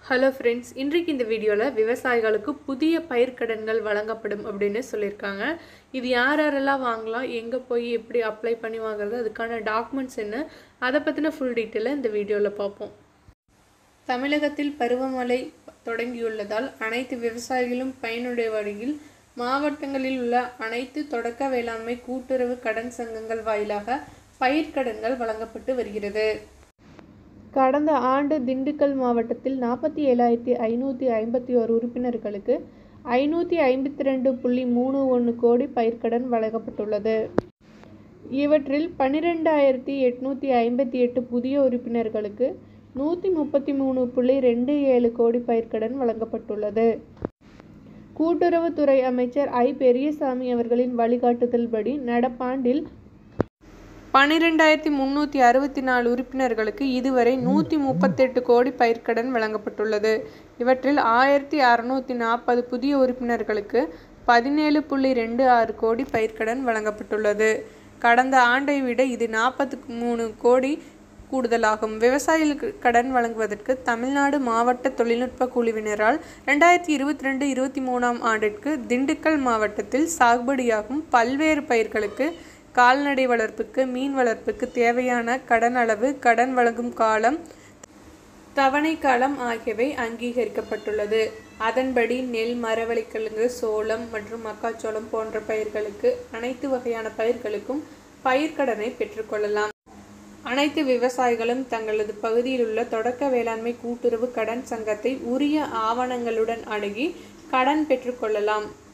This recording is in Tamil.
ஹலோ ஃப்ரெண்ட்ஸ் இன்றைக்கு இந்த வீடியோவில் விவசாயிகளுக்கு புதிய பயிர்க்கடன்கள் வழங்கப்படும் அப்படின்னு சொல்லியிருக்காங்க இது யார் யாரெல்லாம் வாங்கலாம் எங்கே போய் எப்படி அப்ளை பண்ணி வாங்குறது அதுக்கான டாக்குமெண்ட்ஸ் என்ன அதை பற்றின ஃபுல் டீட்டெயிலை இந்த வீடியோவில் பார்ப்போம் தமிழகத்தில் பருவமழை தொடங்கியுள்ளதால் அனைத்து விவசாயிகளும் பயனுடைய வழியில் மாவட்டங்களில் உள்ள அனைத்து தொடக்க வேளாண்மை கூட்டுறவு கடன் சங்கங்கள் வாயிலாக பயிர்க்கடன்கள் வழங்கப்பட்டு வருகிறது கடந்த ஆண்டு திண்டுக்கல் மாவட்டத்தில் நாற்பத்தி ஏழாயிரத்தி ஐநூற்றி ஐம்பத்தி ஒரு உறுப்பினர்களுக்கு ஐநூற்றி ஐம்பத்தி ரெண்டு புள்ளி மூணு ஒன்று கோடி பயிர்க்கடன் வழங்கப்பட்டுள்ளது இவற்றில் பன்னிரெண்டாயிரத்தி எட்நூற்றி ஐம்பத்தி எட்டு புதிய உறுப்பினர்களுக்கு நூற்றி முப்பத்தி மூணு புள்ளி ரெண்டு ஏழு கோடி பயிர்க்கடன் வழங்கப்பட்டுள்ளது கூட்டுறவுத்துறை அமைச்சர் ஐ பெரியசாமி அவர்களின் வழிகாட்டுதல்படி நடப்பாண்டில் பன்னிரெண்டாயிரத்தி முந்நூற்றி அறுபத்தி நாலு உறுப்பினர்களுக்கு இதுவரை நூற்றி முப்பத்தெட்டு கோடி பயிர்க்கடன் வழங்கப்பட்டுள்ளது இவற்றில் ஆயிரத்தி அறநூற்றி நாற்பது புதிய உறுப்பினர்களுக்கு பதினேழு புள்ளி ரெண்டு ஆறு கோடி பயிர்க்கடன் வழங்கப்பட்டுள்ளது கடந்த ஆண்டை விட இது நாற்பத்தி மூணு கோடி கூடுதலாகும் விவசாயிகளுக்கு கடன் வழங்குவதற்கு தமிழ்நாடு மாவட்ட தொழில்நுட்ப குழுவினரால் ரெண்டாயிரத்தி இருபத்தி ரெண்டு இருபத்தி மூணாம் ஆண்டிற்கு திண்டுக்கல் மாவட்டத்தில் சாகுபடியாகும் பல்வேறு பயிர்களுக்கு கால்நடை வளர்ப்புக்கு மீன் வளர்ப்புக்கு தேவையான கடன் அளவு கடன் வழங்கும் காலம் தவணை காலம் ஆகியவை அங்கீகரிக்கப்பட்டுள்ளது அதன்படி நெல் மரவள்ளிக்கிழங்கு சோளம் மற்றும் மக்காச்சோளம் போன்ற பயிர்களுக்கு அனைத்து வகையான பயிர்களுக்கும் பயிர்க்கடனை பெற்றுக்கொள்ளலாம் அனைத்து விவசாயிகளும் தங்களது பகுதியில் உள்ள தொடக்க வேளாண்மை கூட்டுறவு கடன் சங்கத்தை உரிய ஆவணங்களுடன் அணுகி கடன் பெற்றுக்கொள்ளலாம்